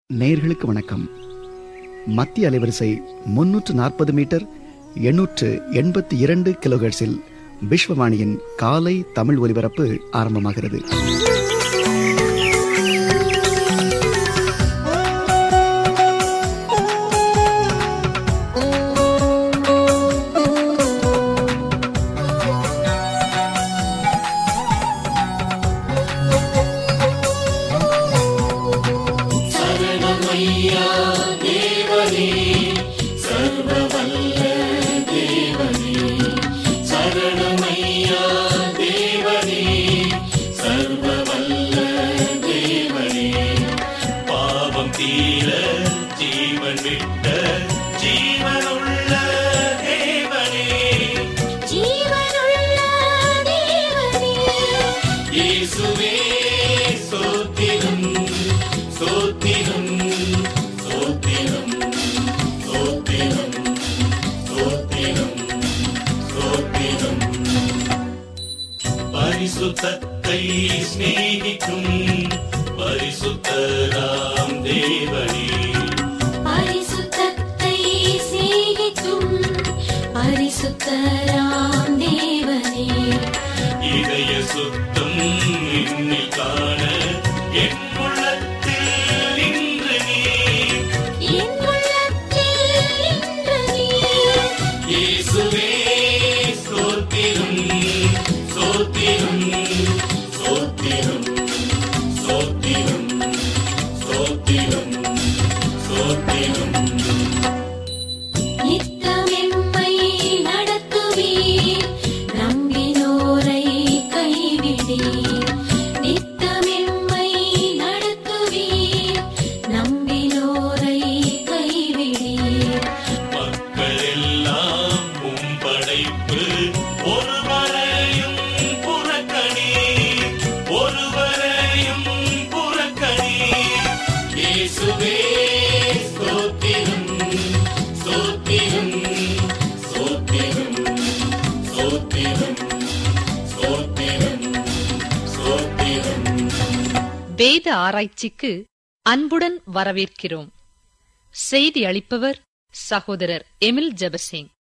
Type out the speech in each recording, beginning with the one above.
நேயர்களுக்கு வணக்கம் மத்திய அலைவரிசை முன்னூற்று நாற்பது மீட்டர் எண்ணூற்று எண்பத்தி இரண்டு கிலோஹெர்ட்ஸில் விஸ்வவாணியின் காலை தமிழ் ஒலிபரப்பு ஆரம்பமாகிறது பாவம் தீர ஜீவன் விட்ட ஜீவனுள்ள தேவனே ஜீவனுள்ள தேவனே இயேசுவே சோத்திரம் சோத்திரம் சோத்திரம் சோத்திரம் சோத்திரம் சோத்திரம் பரிசுத்தத்தை சிநேகிக்கும் பரிசுத்தராம் தேவனே பரிசுத்தத்தை சிநேகிக்கும் பரிசுத்தராம் தேவனே இதய சுத்தம் என்னில் காண என் உள்ளத்தில் இன்று நீ என் உள்ளத்தில் இன்று நீர் இயேசுவே சோத்திரம் சோத்திரம் சோத்திரம் சோத்திரம் சோத்திரம் சோத்திரம் நித்தமெம்மை நடத்துவீர் நம்பினோரை கைவிடீர் நித்தமெம்மை நடத்துவீர் நம்பினோரை கைவிடீர் மக்கள் எல்லாம் உம் படைப்பு ஒருவரையும் புறக்கணி ஒருவரையும் புறக்கணி இயேசுவே ஸ்தோத்திரம் ஸ்தோத்திரம் ஸ்தோத்திரம் ஸ்தோத்திரம் ஸ்தோத்திரம் ஸ்தோத்திரம் வேத ஆராய்ச்சிக்கு அன்புடன் வரவேற்கிறோம் செய்தி அளிப்பவர் சகோதரர் எமில் ஜெபசிங்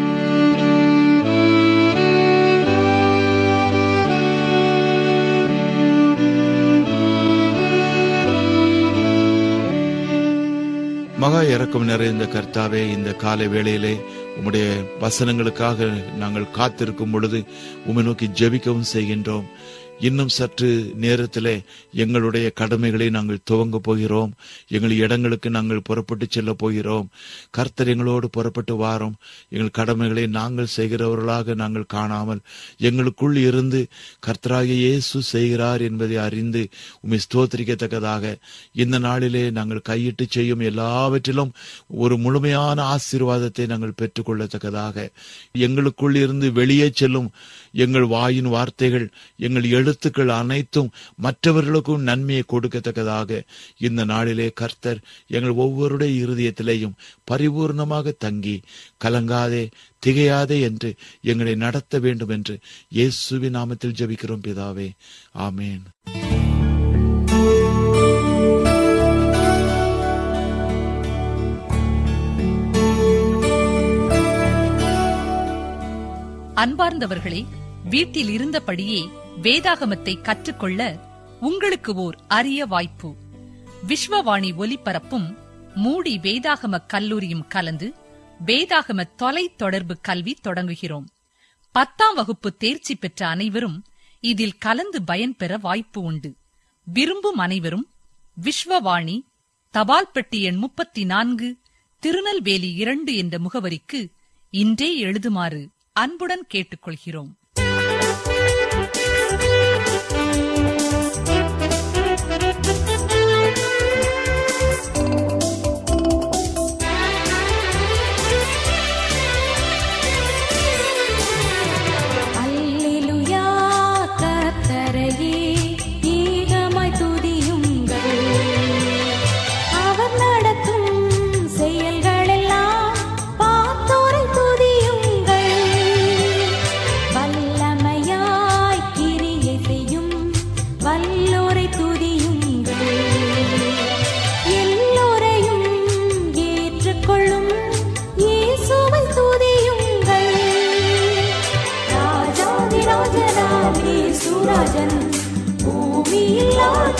மகா இறக்கம் நிறைந்த கர்த்தாவே இந்த காலை வேளையிலே உம்முடைய வசனங்களுக்காக நாங்கள் காத்திருக்கும் பொழுது உம்மை நோக்கி ஜெபிக்கவும் செய்கின்றோம் இன்னும் சற்று நேரத்திலே எங்களுடைய கடமைகளை நாங்கள் துவங்க போகிறோம் எங்கள் இடங்களுக்கு நாங்கள் புறப்பட்டு செல்ல போகிறோம் கர்த்தர் எங்களோடு புறப்பட்டு வாரோம் எங்கள் கடமைகளை நாங்கள் செய்கிறவர்களாக நாங்கள் காணாமல் எங்களுக்குள் இருந்து கர்த்தராகிய இயேசு செய்கிறார் என்பதை அறிந்து உம்மை ஸ்தோத்திரிக்கத்தக்கதாக இந்த நாளிலே நாங்கள் கையிட்டு செய்யும் எல்லாவற்றிலும் ஒரு முழுமையான ஆசீர்வாதத்தை நாங்கள் பெற்றுக்கொள்ளத்தக்கதாக எங்களுக்குள் இருந்து வெளியே செல்லும் எங்கள் வாயின் வார்த்தைகள் எங்கள் எழுத்துக்கள் அனைத்தும் மற்றவர்களுக்கும் நன்மையை கொடுக்கத்தக்கதாக இந்த நாளிலே கர்த்தர் எங்கள் ஒவ்வொருடைய இருதயத்திலேயும் பரிபூர்ணமாக தங்கி கலங்காதே திகையாதே என்று எங்களை நடத்த வேண்டும் என்று இயேசுவின் நாமத்தில் ஜெபிக்கிறோம் பிதாவே ஆமேன் அன்பார்ந்தவர்களே வீட்டில் இருந்தபடியே வேதாகமத்தை கற்றுக்கொள்ள உங்களுக்கு ஓர் அரிய வாய்ப்பு விஸ்வவாணி ஒலிபரப்பும் மூடி வேதாகம கல்லூரியும் கலந்து வேதாகம தொலை தொடர்பு கல்வி தொடங்குகிறோம் பத்தாம் வகுப்பு தேர்ச்சி பெற்ற அனைவரும் இதில் கலந்து பயன்பெற வாய்ப்பு உண்டு விரும்பும் அனைவரும் விஸ்வவாணி தபால் பெட்டி எண் முப்பத்தி நான்கு திருநெல்வேலி இரண்டு என்ற முகவரிக்கு இன்றே எழுதுமாறு அன்புடன் கேட்டுக்கொள்கிறோம் அல்லேலூயா கர்த்தரையே ஈகமாய் துதியுங்கள் அவர் நடத்தும் செயல்களெல்லாம் பார்த்தோரை துதியுங்கள் வல்ல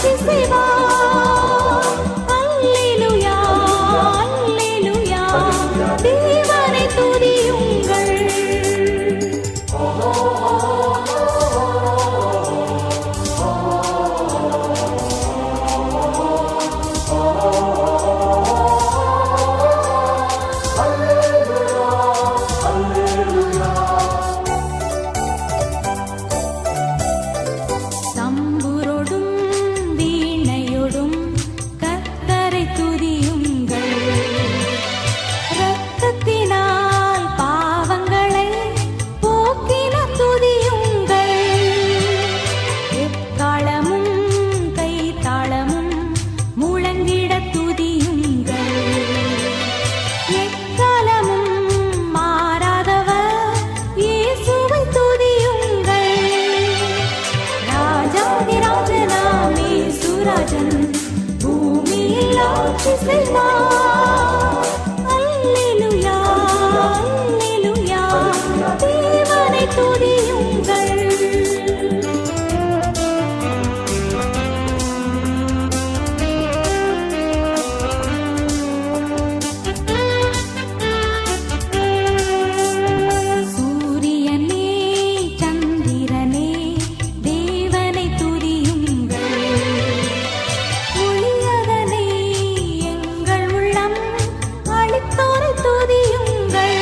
ஆட்சி செய்வார் அல்லேலூயா அல்லேலூயா தேவனை துதியுங்கள் தம்புரோடும் வீணையோடும் கர்த்தரை துதியுங்கள் இரத்தத்தினால் பாவங்களை போக்கின துதியுங்கள் எக்காலமும் கைத்தாளமும் முழங்கிட துதியுங்கள் எக்காலமும் மாறாதவர் இயேசுவை துதியுங்கள் ராஜாதிராஜனாமே சுராஜன் பூமியில் ஆட்சி செய்வார் அல்லேலூயா அல்லேலூயா தேவனை துதியுங்கள் சூரியனே சந்திரனே தேவனை துதியுங்கள் ஒளியதனை எங்கள் உள்ளம் அளித்தோரை துதியுங்கள்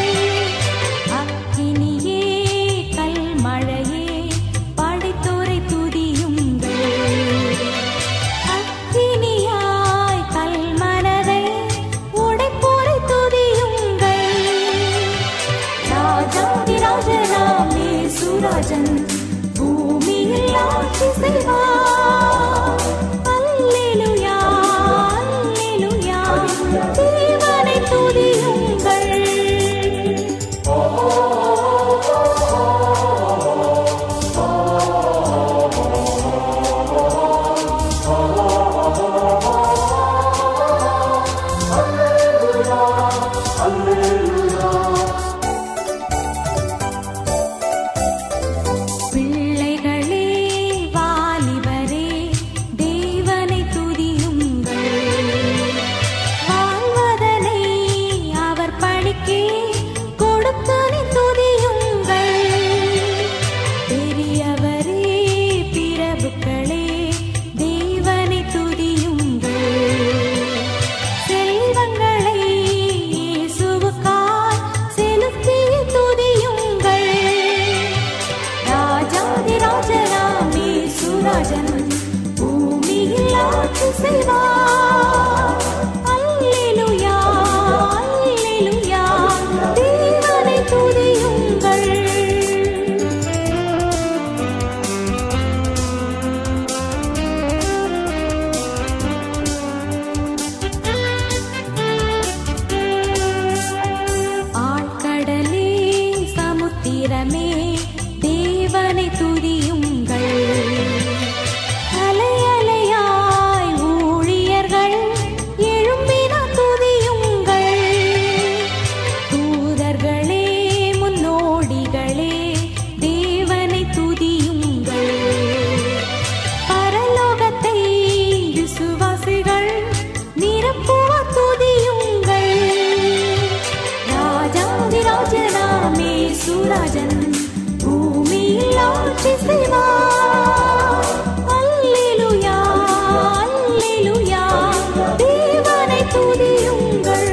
அக்கினியே கல்மழையே படைத்தோரை துதியுங்கள் அக்கினியாய் கல்மனதை உடைப்போரை துதியுங்கள் ராஜாதிராஜனாமே சுராஜன் பூமியில் ஆட்சி செய்வார் அல்லேலூயா அல்லேலூயா தேவனை துதியுங்கள் பிள்ளைகளே வாலிபரே தேவனை துதியுங்கள் வாழ்வதனை அவர் பணிக்கே கொடுத்தனை துதியுங்கள் பெரியவரே பிரபுக்களே தேவனை துதியுங்கள் செல்வங்களை இயேசுவுக்காய் செலுத்தி துதியுங்கள் ராஜாதிராஜனாமே சுராஜன் பூமியில் ஆட்சி செய்வார் அல்லேலூயா அல்லேலூயா தேவனை துதியுங்கள் ஆழ்கடலே சமுத்திரமே தேவனை துதியுங்கள் அலை அலையாய் ஊழியர்கள் எழும்பின துதியுங்கள் தூதர்களே முன்னோடிகளே தேவனை துதியுங்கள் பரலோகத்தை விசுவாசிகள் நிரப்புவ துதியுங்கள் ராஜாதிராஜனாமே சுராஜன் பூமியில் ஆட்சி செய்வார் அல்லேலூயா அல்லேலூயா தேவனை துதியுங்கள்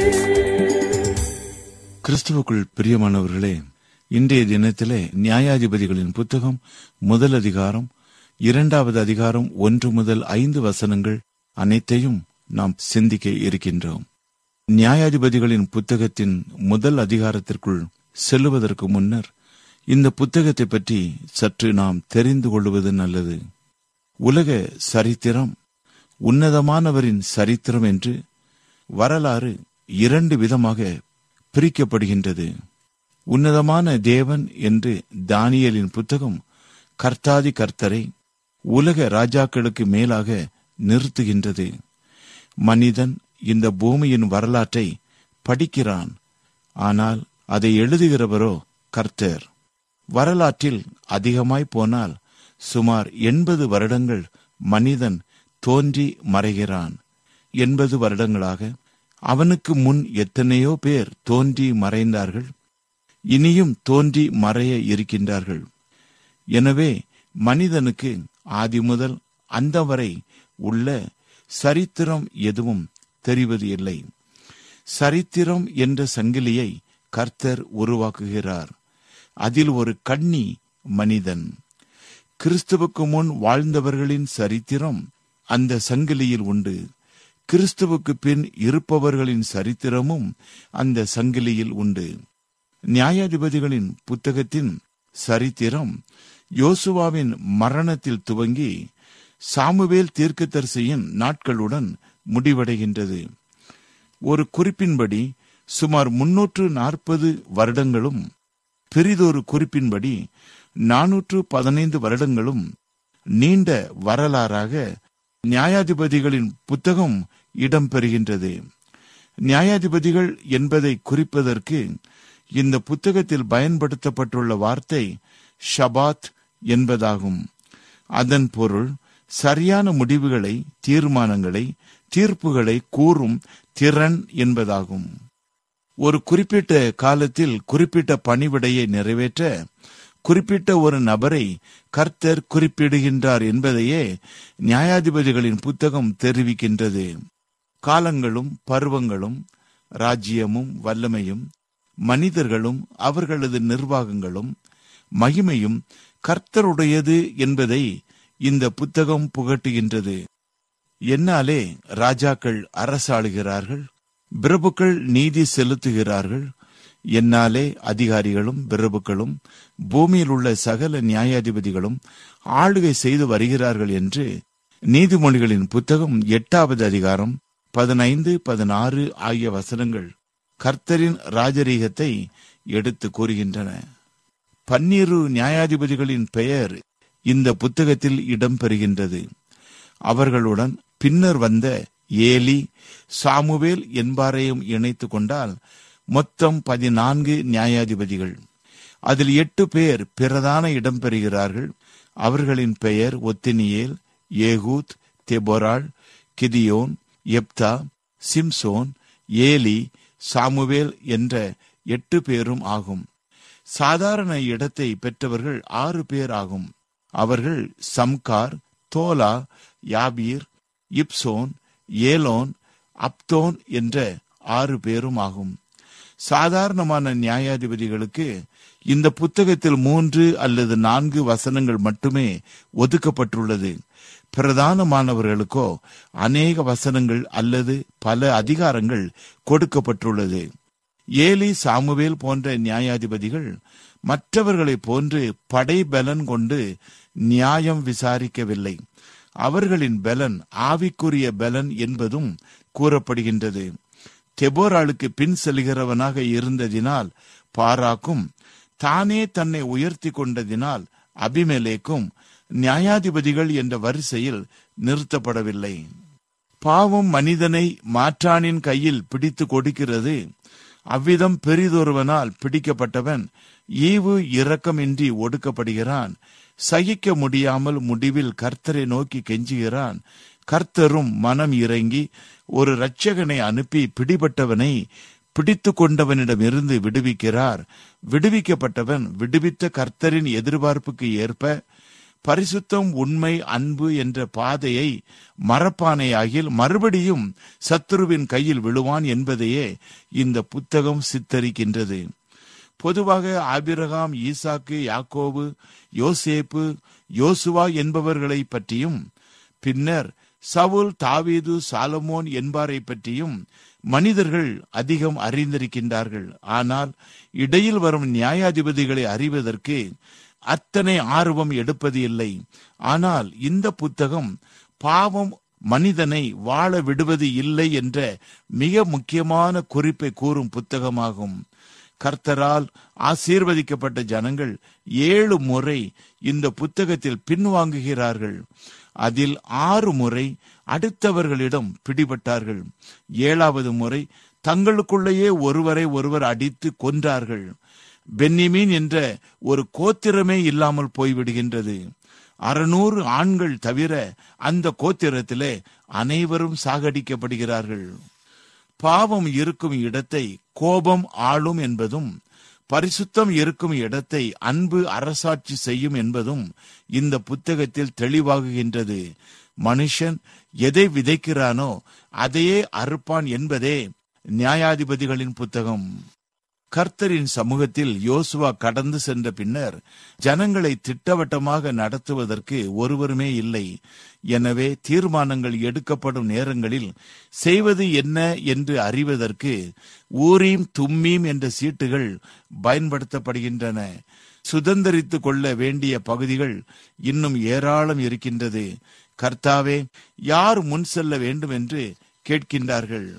கிறிஸ்துவுக்குள் பிரியமானவர்களே இன்றைய தினத்திலே நியாயாதிபதிகளின் புத்தகம் முதல் அதிகாரம் இரண்டாவது அதிகாரம் ஒன்று முதல் ஐந்து வசனங்கள் அனைத்தையும் நாம் சிந்திக்க இருக்கின்றோம் நியாயாதிபதிகளின் புத்தகத்தின் முதல் அதிகாரத்திற்குள் செல்லுவதற்கு முன்னர் இந்த புத்தகத்தை பற்றி சற்று நாம் தெரிந்து கொள்வது நல்லது உலக சரித்திரம் உன்னதமானவரின் சரித்திரம் என்று வரலாறு இரண்டு விதமாக பிரிக்கப்படுகின்றது உன்னதமான தேவன் என்று தானியலின் புத்தகம் கர்த்தாதி கர்த்தரை உலக ராஜாக்களுக்கு மேலாக நிறுத்துகின்றது மனிதன் இந்த பூமியின் வரலாற்றை படிக்கிறான் ஆனால் அதை எழுதுகிறவரோ கர்த்தர் வரலாற்றில் அதிகமாய் போனால் சுமார் எண்பது வருடங்கள் மனிதன் தோன்றி மறைகிறான் எண்பது வருடங்களாக அவனுக்கு முன் எத்தனையோ பேர் தோன்றி மறைந்தார்கள் இனியும் தோன்றி மறைய இருக்கின்றார்கள் எனவே மனிதனுக்கு ஆதி முதல் அந்த வரை உள்ள சரித்திரம் எதுவும் தெரிவது இல்லை சரித்திரம் என்ற சங்கிலியை கர்த்தர் உருவாக்குகிறார் அதில் ஒரு கண்ணி மனிதன் கிறிஸ்துவுக்கு முன் வாழ்ந்தவர்களின் சரித்திரம் அந்த சங்கிலியில் உண்டு கிறிஸ்துவுக்கு பின் இருப்பவர்களின் சரித்திரமும் அந்த சங்கிலியில் உண்டு நியாயாதிபதிகளின் புத்தகத்தின் சரித்திரம் யோசுவாவின் மரணத்தில் துவங்கி சாமுவேல் தீர்க்கதரிசியின் நாட்களுடன் முடிவடைகின்றது ஒரு குறிப்பின்படி சுமார் முன்னூற்று நாற்பது வருடங்களும் பெரிதொரு குறிப்பின்படி நானூற்று பதினைந்து வருடங்களும் நீண்ட வரலாறாக நியாயாதிபதிகளின் புத்தகம் இடம்பெறுகின்றது நியாயாதிபதிகள் என்பதை குறிப்பதற்கு இந்த புத்தகத்தில் பயன்படுத்தப்பட்டுள்ள வார்த்தை ஷபாத் என்பதாகும் அதன் பொருள் சரியான முடிவுகளை தீர்மானங்களை தீர்ப்புகளை கூறும் திறன் என்பதாகும் ஒரு குறிப்பிட்ட காலத்தில் குறிப்பிட்ட பணிவிடையை நிறைவேற்ற குறிப்பிட்ட ஒரு நபரை கர்த்தர் குறிப்பிடுகின்றார் என்பதையே நியாயாதிபதிகளின் புத்தகம் தெரிவிக்கின்றது காலங்களும் பருவங்களும் ராஜ்யமும் வல்லமையும் மனிதர்களும் அவர்களது நிர்வாகங்களும் மகிமையும் கர்த்தருடையது என்பதை இந்த புத்தகம் புகட்டுகின்றது என்னாலே ராஜாக்கள் அரசாளுகிறார்கள் பிரபுக்கள் நீதி செலுத்துகிறார்கள் என்னாலே அதிகாரிகளும் பிரபுக்களும் பூமியில் உள்ள சகல நியாயாதிபதிகளும் ஆளுகை செய்து வருகிறார்கள் என்று நீதிமொழிகளின் புத்தகம் எட்டாவது அதிகாரம் பதினைந்து பதினாறு ஆகிய வசனங்கள் கர்த்தரின் ராஜரீகத்தை எடுத்து கூறுகின்றன பன்னிரு நியாயாதிபதிகளின் பெயர் இந்த புத்தகத்தில் இடம்பெறுகின்றது அவர்களுடன் பின்னர் வந்த ஏலி சாமுவேல் என்பாரையும் இணைத்து கொண்டால் மொத்தம் பதினான்கு நியாயாதிபதிகள் அதில் எட்டு பேர் பிரதான இடம் பெறுகிறார்கள் அவர்களின் பெயர் ஒத்தினியேல் ஏகூத் தெபொராள் கிதியோன் எப்தா சிம்சோன் ஏலி சாமுவேல் என்ற எட்டு பேரும் ஆகும் சாதாரண இடத்தை பெற்றவர்கள் ஆறு பேர் ஆகும் அவர்கள் சம்கார் தோலா யாபீர் இப்சோன் ஏலோன் அப்தோன் என்ற ஆறு பேரும் ஆகும் சாதாரணமான நியாயாதிபதிகளுக்கு இந்த புத்தகத்தில் மூன்று அல்லது நான்கு வசனங்கள் மட்டுமே ஒதுக்கப்பட்டுள்ளது பிரதானமானவர்களுக்கோ அநேக வசனங்கள் அல்லது பல அதிகாரங்கள் கொடுக்கப்பட்டுள்ளது ஏலி சாமுவேல் போன்ற நியாயாதிபதிகள் மற்றவர்களைப் போன்று படைபலன் கொண்டு நியாயம் விசாரிக்கவில்லை அவர்களின் பலன் ஆவிக்குரிய பலன் என்பதும் கூறப்படுகின்றது தெபோராளுக்கு பின் செல்கிறவனாக இருந்ததினால் பாராக்கும் தானே தன்னை உயர்த்தி கொண்டதினால் அபிமெலேக்கும் நியாயாதிபதிகள் என்ற வரிசையில் நிறுத்தப்படவில்லை பாவம் மனிதனை மாற்றானின் கையில் பிடித்து கொடுக்கிறது அவ்விதம் பெரிதொருவனால் பிடிக்கப்பட்டவன் ஈவு இரக்கமின்றி ஒடுக்கப்படுகிறான் சகிக்க முடியாமல் முடிவில் கர்த்தரை நோக்கி கெஞ்சுகிறான் கர்த்தரும் மனம் இறங்கி ஒரு இரட்சகனை அனுப்பி பிடிபட்டவனை பிடித்து கொண்டவனிடமிருந்து விடுவிக்கிறார் விடுவிக்கப்பட்டவன் விடுவித்த கர்த்தரின் எதிர்பார்ப்புக்கு ஏற்ப பரிசுத்தம் உண்மை அன்பு என்ற பாதையை மரப்பானையாகில் மறுபடியும் சத்துருவின் கையில் விழுவான் என்பதையே இந்த புத்தகம் சித்தரிக்கின்றது பொதுவாக ஆபிரகாம் ஈசாக்கு யாக்கோபு யோசேப்பு யோசுவா என்பவர்களை பற்றியும் பின்னர் சவுல் தாவீது சாலமோன் என்பாரை பற்றியும் மனிதர்கள் அதிகம் அறிந்திருக்கின்றார்கள் ஆனால் இடையில் வரும் நியாயாதிபதிகளை அறிவதற்கு அத்தனை ஆர்வம் எடுப்பது இல்லை ஆனால் இந்த புத்தகம் பாவம் மனிதனை வாழ விடுவது இல்லை என்ற மிக முக்கியமான குறிப்பை கூறும் புத்தகமாகும் கர்த்தரால் ஆசீர்வதிக்கப்பட்ட ஜனங்கள் ஏழு முறை இந்த புத்தகத்தில் பின்வாங்குகிறார்கள் அதில் ஆறு முறை அடுத்தவர்களிடம் பிடிபட்டார்கள் ஏழாவது முறை தங்களுக்குள்ளேயே ஒருவரை ஒருவர் அடித்து கொன்றார்கள் பென்னிமீன் என்ற ஒரு கோத்திரமே இல்லாமல் போய்விடுகின்றது அறுநூறு ஆண்கள் தவிர அந்த கோத்திரத்திலே அனைவரும் சாகடிக்கப்படுகிறார்கள் பாவம் இருக்கும் இடத்தை கோபம் ஆளும் என்பதும் பரிசுத்தம் இருக்கும் இடத்தை அன்பு அரசாட்சி செய்யும் என்பதும் இந்த புத்தகத்தில் தெளிவாகுகின்றது மனுஷன் எதை விதைக்கிறானோ அதையே அறுப்பான் என்பதே நியாயாதிபதிகளின் புத்தகம் கர்த்தரின் சமூகத்தில் யோசுவா கடந்து சென்ற பின்னர் ஜனங்களை திட்டவட்டமாக நடத்துவதற்கு ஒருவருமே இல்லை எனவே தீர்மானங்கள் எடுக்கப்படும் நேரங்களில் செய்வது என்ன என்று அறிவதற்கு ஊரீம் தும்மீம் என்ற சீட்டுகள் பயன்படுத்தப்படுகின்றன சுதந்திரித்துக் கொள்ள வேண்டிய பகுதிகள் இன்னும் ஏராளம் இருக்கின்றது கர்த்தாவே யார் முன் செல்ல வேண்டும் என்று கேட்கின்றார்கள்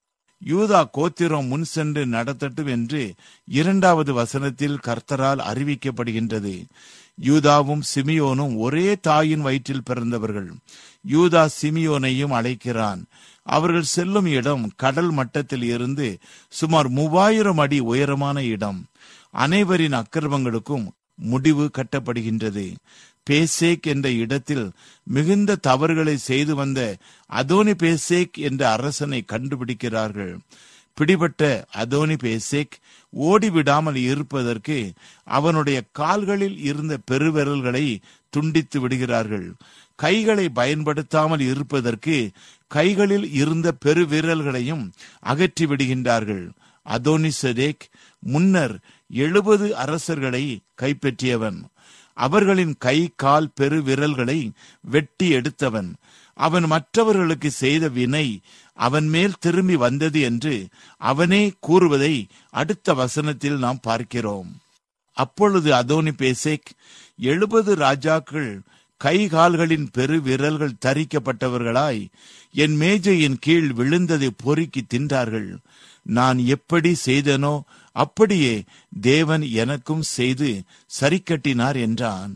யூதா கோத்திரம் முன் சென்று நடத்தட்டும் என்று இரண்டாவது வசனத்தில் கர்த்தரால் அறிவிக்கப்படுகின்றது யூதாவும் சிமியோனும் ஒரே தாயின் வயிற்றில் பிறந்தவர்கள் யூதா சிமியோனையும் அழைக்கிறான் அவர்கள் செல்லும் இடம் கடல் மட்டத்தில் இருந்து சுமார் மூவாயிரம் அடி உயரமான இடம் அனைவரின் அக்கிரமங்களுக்கும் முடிவு கட்டப்படுகின்றது பேசேக் என்ற இடத்தில் மிகுந்த தவறுகளை செய்து வந்த அதோனி பேசேக் என்ற அரசனை கண்டுபிடிக்கிறார்கள் பிடிபட்ட அதோனி பேசேக் ஓடிவிடாமல் இருப்பதற்கு அவனுடைய கால்களில் இருந்த பெருவிரல்களை துண்டித்து விடுகிறார்கள் கைகளை பயன்படுத்தாமல் இருப்பதற்கு கைகளில் இருந்த பெருவிரல்களையும் அகற்றி விடுகின்றார்கள் அதோனி சதேக் முன்னர் எழுபது அரசர்களை கைப்பற்றியவன் அவர்களின் கை கால் பெரு விரல்களை வெட்டி எடுத்தவன் அவன் மற்றவர்களுக்கு செய்த வினை அவன் மேல் திரும்பி வந்தது என்று அவனே கூறுவதை அடுத்த வசனத்தில் நாம் பார்க்கிறோம் அப்பொழுது அதோனி பேசேக் எழுபது ராஜாக்கள் கை கால்களின் பெரு விரல்கள் தரிக்கப்பட்டவர்களாய் என் மேஜையின் கீழ் விழுந்ததை பொறுக்கி தின்றார்கள் நான் எப்படி செய்தனோ அப்படியே தேவன் எனக்கும் செய்து சரி கட்டினார் என்றான்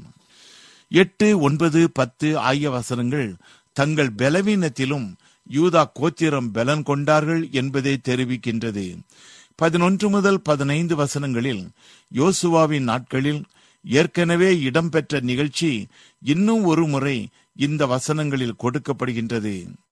எட்டு ஒன்பது பத்து ஆகிய வசனங்கள் தங்கள் பலவீனத்திலும் யூதா கோத்திரம் பலன் கொண்டார்கள் என்பதை தெரிவிக்கின்றது பதினொன்று முதல் பதினைந்து வசனங்களில் யோசுவாவின் நாட்களில் ஏற்கனவே இடம்பெற்ற நிகழ்ச்சி இன்னும் ஒரு முறை இந்த வசனங்களில் கொடுக்கப்படுகின்றது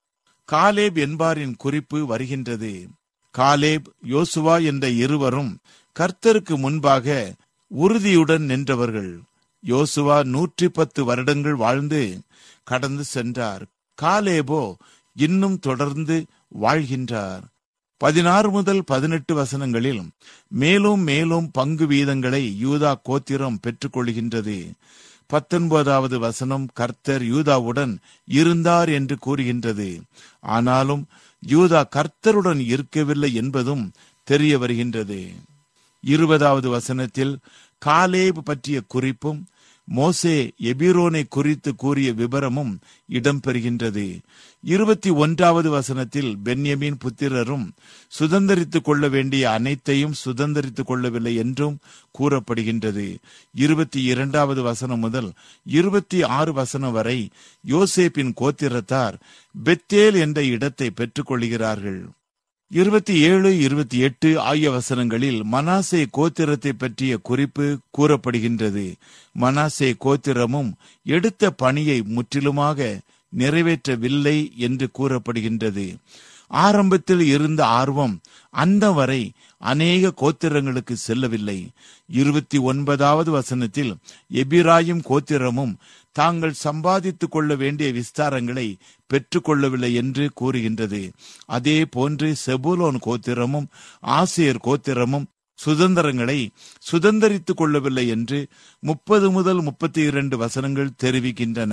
காலேப் என்பாரின் குறிப்பு வருகின்றது காலேப் யோசுவா என்ற இருவரும் கர்த்தருக்கு முன்பாக உறுதியுடன் நின்றவர்கள் யோசுவா நூற்றி பத்து வருடங்கள் வாழ்ந்து கடந்து சென்றார் காலேபோ இன்னும் தொடர்ந்து வாழ்கின்றார் பதினாறு முதல் பதினெட்டு வசனங்களில் மேலும் மேலும் பங்கு வீதங்களை யூதா கோத்திரம் பெற்றுக்கொள்கின்றது பத்தொன்பதாவது வசனம் கர்த்தர் யூதாவுடன் இருந்தார் என்று கூறுகின்றது ஆனாலும் யூதா கர்த்தருடன் இருக்கவில்லை என்பதும் தெரிய வருகின்றது இருபதாவது வசனத்தில் காலேப் பற்றிய குறிப்பும் மோசே எபிரோனை குறித்து கூறிய விபரமும் இடம்பெறுகின்றது இருபத்தி ஒன்றாவது வசனத்தில் பென்யமின் புத்திரரும் சுதந்திரித்துக் கொள்ள வேண்டிய அனைத்தையும் சுதந்திரித்துக் கொள்ளவில்லை என்றும் கூறப்படுகின்றது இருபத்தி இரண்டாவது வசனம் முதல் இருபத்தி ஆறு வசனம் வரை யோசேப்பின் கோத்திரத்தார் பெத்தேல் என்ற இடத்தை பெற்றுக் கொள்கிறார்கள் இருபத்தி ஏழு இருபத்தி எட்டு ஆகிய வசனங்களில் மனாசே கோத்திரத்தை பற்றிய குறிப்பு கூறப்படுகின்றது மனாசே கோத்திரமும் எடுத்த பணியை முற்றிலுமாக நிறைவேற்றவில்லை என்று கூறப்படுகின்றது ஆரம்பத்தில் இருந்த ஆர்வம் அந்த வரை அநேக கோத்திரங்களுக்கு செல்லவில்லை இருபத்தி ஒன்பதாவது வசனத்தில் எபிராயும் கோத்திரமும் தாங்கள் சம்பாதித்துக் கொள்ள வேண்டிய விஸ்தாரங்களை பெற்றுக்கொள்ளவில்லை என்று கூறுகின்றது அதே போன்று செபுலோன் கோத்திரமும் ஆசியர் கோத்திரமும் சுதந்திரங்களை சுதந்திரித்துக் கொள்ளவில்லை என்று முப்பது முதல் முப்பத்தி இரண்டு வசனங்கள் தெரிவிக்கின்றன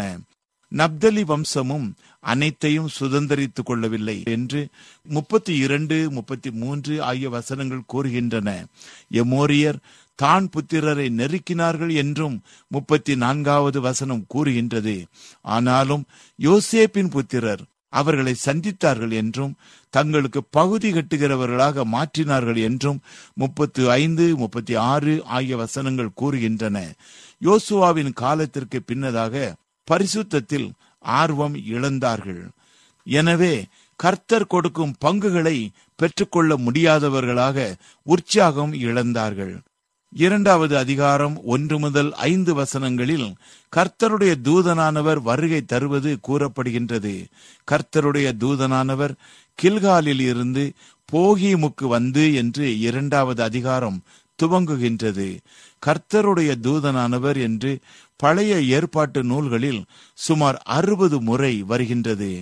நப்தலி வம்சமும் அனைத்தையும் சுதந்திரித்துக் கொள்ளவில்லை என்று முப்பத்தி இரண்டு முப்பத்தி மூன்று ஆகிய வசனங்கள் கூறுகின்றன எமோரியர் தான் புத்திரரை நெருக்கினார்கள் என்றும் முப்பத்தி நான்காவது வசனம் கூறுகின்றது ஆனாலும் யோசேப்பின் புத்திரர் அவர்களை சந்தித்தார்கள் என்றும் தங்களுக்கு பகுதி கட்டுகிறவர்களாக மாற்றினார்கள் என்றும் முப்பத்து ஐந்து முப்பத்தி ஆறு ஆகிய வசனங்கள் கூறுகின்றன யோசுவாவின் காலத்திற்கு பின்னதாக பரிசுத்தத்தில் ஆர்வம் இழந்தார்கள் எனவே கர்த்தர் கொடுக்கும் பங்குகளை பெற்றுக்கொள்ள முடியாதவர்களாக உற்சாகம் இழந்தார்கள் இரண்டாவது அதிகாரம் ஒன்று முதல் ஐந்து வசனங்களில் கர்த்தருடைய தூதனானவர் வருகை தருவது கூறப்படுகின்றது கர்த்தருடைய தூதனானவர் கில்காலில் இருந்து போகிமுக்கு வந்து என்று இரண்டாவது அதிகாரம் துவங்குகின்றது கர்த்தருடைய தூதனானவர் என்று பழைய ஏற்பாட்டு நூல்களில் சுமார் அறுபது முறை வருகின்றது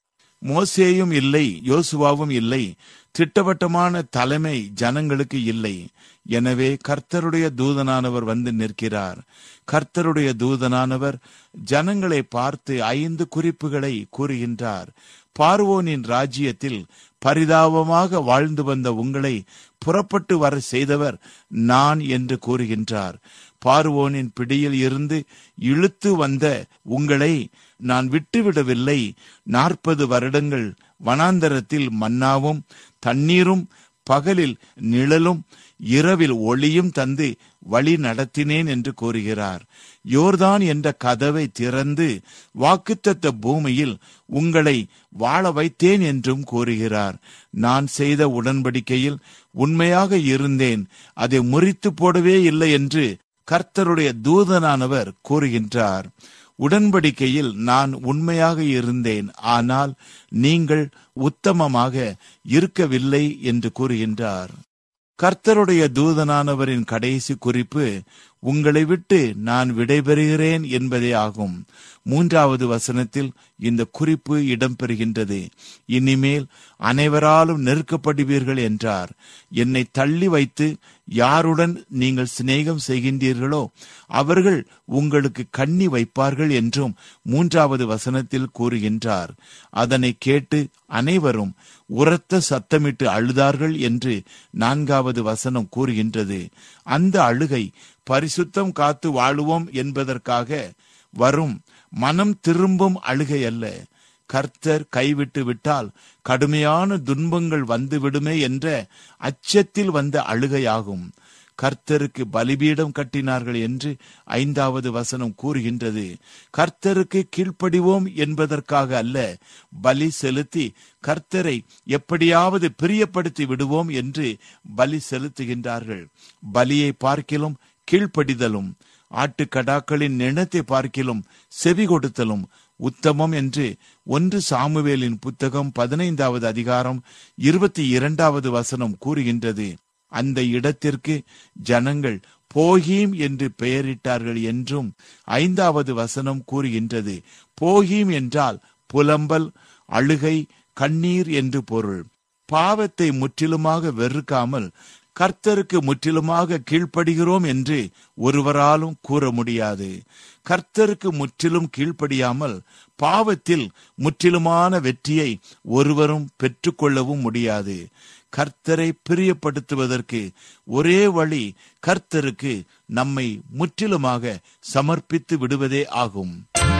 மோசேயும் இல்லை யோசுவாவும் இல்லை திட்டவட்டமான தலைமை ஜனங்களுக்கு இல்லை எனவே கர்த்தருடைய தூதனானவர் வந்து நிற்கிறார் கர்த்தருடைய தூதனானவர் ஜனங்களை பார்த்து ஐந்து குறிப்புகளை கூறுகின்றார் பார்வோனின் ராஜ்யத்தில் பரிதாபமாக வாழ்ந்து வந்த உங்களை புறப்பட்டு வர செய்தவர் நான் என்று கூறுகின்றார் பார்வோனின் பிடியில் இருந்து இழுத்து வந்த உங்களை நான் விட்டுவிடவில்லை நாற்பது வருடங்கள் வனாந்தரத்தில் மன்னாவும் தண்ணீரும் பகலில் நிழலும் இரவில் ஒளியும் தந்து வழி நடத்தினேன் என்று கூறுகிறார் யோர்தான் என்ற கதவை திறந்து வாக்குத்தத்த பூமியில் உங்களை வாழ வைத்தேன் என்றும் கூறுகிறார் நான் செய்த உடன்படிக்கையில் உண்மையாக இருந்தேன் அதை முறித்து போடவே இல்லை என்று கர்த்தருடைய தூதனானவர் கூறுகின்றார் உடன்படிக்கையில் நான் உண்மையாக இருந்தேன் ஆனால் நீங்கள் உத்தமமாக இருக்கவில்லை என்று கூறுகின்றார் கர்த்தருடைய தூதனானவரின் கடைசி குறிப்பு உங்களை விட்டு நான் விடைபெறுகிறேன் என்பதே ஆகும் மூன்றாவது வசனத்தில் இந்த குறிப்பு இடம்பெறுகின்றது இனிமேல் அனைவராலும் நெருக்கப்படுவீர்கள் என்றார் என்னை தள்ளி வைத்து யாருடன் நீங்கள் சிநேகம் செய்கின்றீர்களோ அவர்கள் உங்களுக்கு கண்ணி வைப்பார்கள் என்றும் மூன்றாவது வசனத்தில் கூறுகின்றார் அதனை கேட்டு அனைவரும் உரத்த சத்தமிட்டு அழுதார்கள் என்று நான்காவது வசனம் கூறுகின்றது அந்த அழுகை பரிசுத்தம் காத்து வாழுவோம் என்பதற்காக வரும் மனம் திரும்பும் அழுகை அல்ல கர்த்தர் கைவிட்டு விட்டால் கடுமையான துன்பங்கள் வந்துவிடுமே என்ற அச்சத்தில் வந்த அழுகையாகும் கர்த்தருக்கு பலிபீடம் கட்டினார்கள் என்று ஐந்தாவது வசனம் கூறுகின்றது கர்த்தருக்கு கீழ்ப்படிவோம் என்பதற்காக அல்ல பலி செலுத்தி கர்த்தரை எப்படியாவது பிரியப்படுத்தி விடுவோம் என்று பலி செலுத்துகின்றார்கள் பலியை பார்க்கிலும் கீழ்ப்படிதலும் ஆட்டுக்கடாக்களின் நிணத்தை பார்க்கிலும் செவி கொடுத்தலும் உத்தமம் என்று ஒன்று சாமுவேலின் புத்தகம் பதினைந்தாவது அதிகாரம் இருபத்தி இரண்டாவது வசனம் கூறுகின்றது அந்த இடத்திற்கு ஜனங்கள் போகீம் என்று பெயரிட்டார்கள் என்றும் ஐந்தாவது வசனம் கூறுகின்றது போகீம் என்றால் புலம்பல் அழுகை கண்ணீர் என்று பொருள் பாவத்தை முற்றிலுமாக வெறுக்காமல் கர்த்தருக்கு முற்றிலுமாக கீழ்ப்படுகிறோம் என்று ஒருவராலும் கூற முடியாது கர்த்தருக்கு முற்றிலும் கீழ்ப்படியாமல் பாவத்தில் முற்றிலுமான வெற்றியை ஒருவரும் பெற்றுக்கொள்ளவும் முடியாது கர்த்தரை பிரியப்படுத்துவதற்கு ஒரே வழி கர்த்தருக்கு நம்மை முற்றிலுமாக சமர்ப்பித்து விடுவதே ஆகும்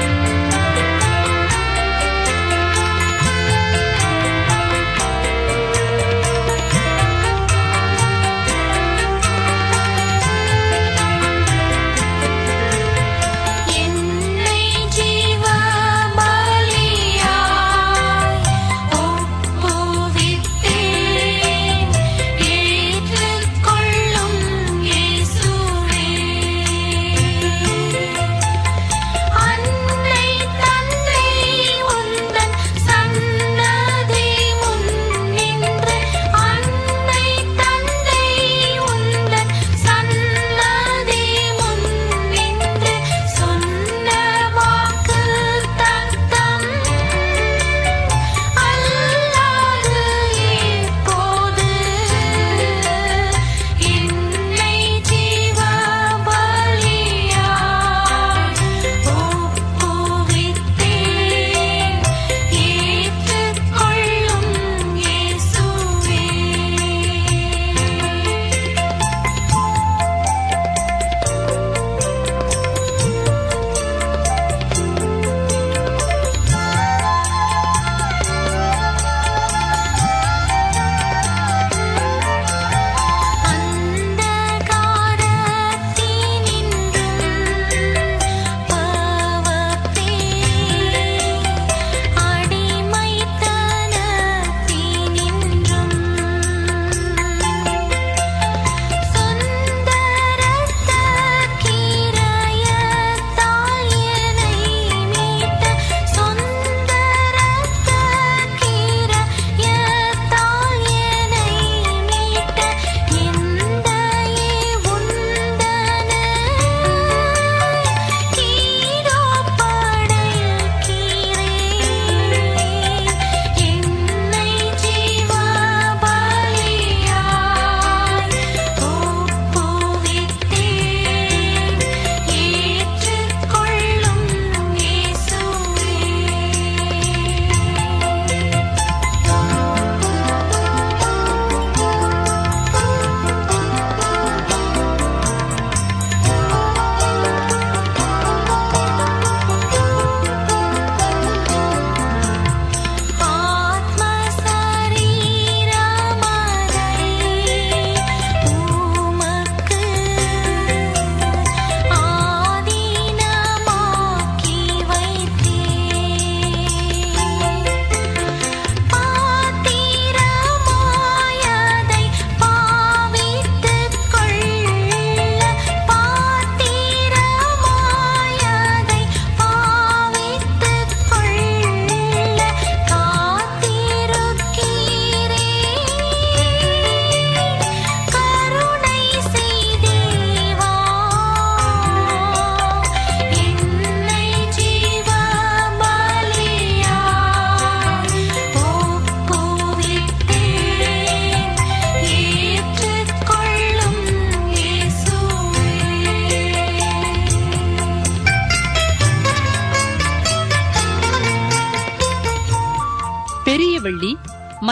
என்னை ஜீவ பலியாய் ஒப்புவித்தேன் ஏற்றுக்கொள்ளும் இயேசுவே அன்னை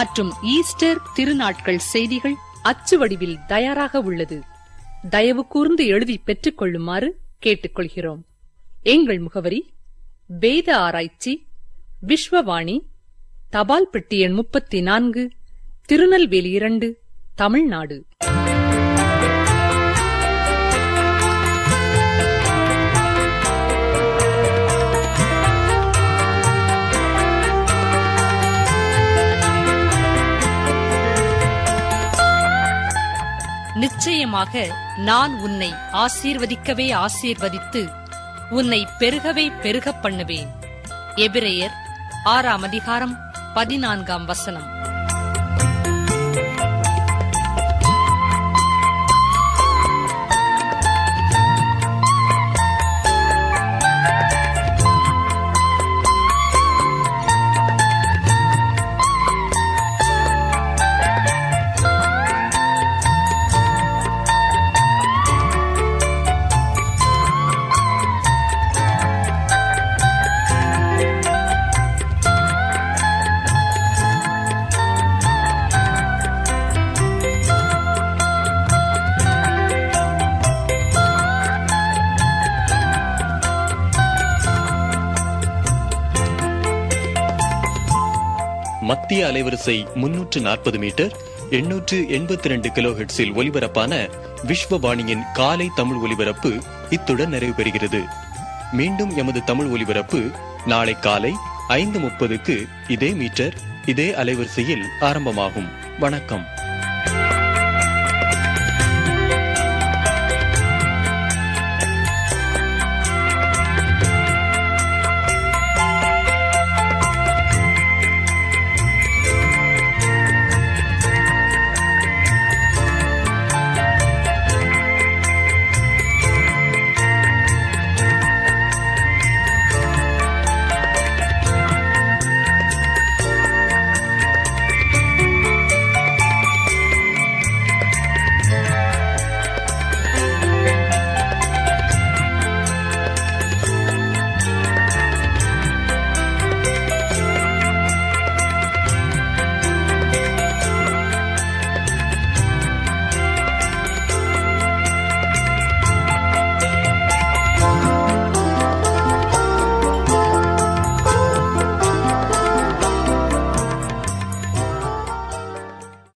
மற்றும் ஈஸ்டர் திருநாட்கள் செய்திகள் அச்சு வடிவில் தயாராக உள்ளது தயவு கூர்ந்து எழுதி பெற்றுக் கொள்ளுமாறு கேட்டுக்கொள்கிறோம் எங்கள் முகவரி வேத ஆராய்ச்சி விஸ்வவாணி தபால் பெட்டி எண் முப்பத்தி நான்கு திருநெல்வேலி இரண்டு தமிழ்நாடு நிச்சயமாக நான் உன்னை ஆசீர்வதிக்கவே ஆசீர்வதித்து உன்னை பெருகவே பெருகப் பண்ணுவேன் எபிரெயர் ஆறாம் அதிகாரம் பதினான்காம் வசனம் மத்திய அலைவரிசை முன்னூற்று நாற்பது மீட்டர் எண்ணூற்று எண்பத்தி ரெண்டு கிலோ ஹெட்ஸில் ஒலிபரப்பான விஸ்வவாணியின் காலை தமிழ் ஒலிபரப்பு இத்துடன் நிறைவு பெறுகிறது மீண்டும் எமது தமிழ் ஒலிபரப்பு நாளை காலை ஐந்து முப்பதுக்கு இதே மீட்டர் இதே அலைவரிசையில் ஆரம்பமாகும் வணக்கம்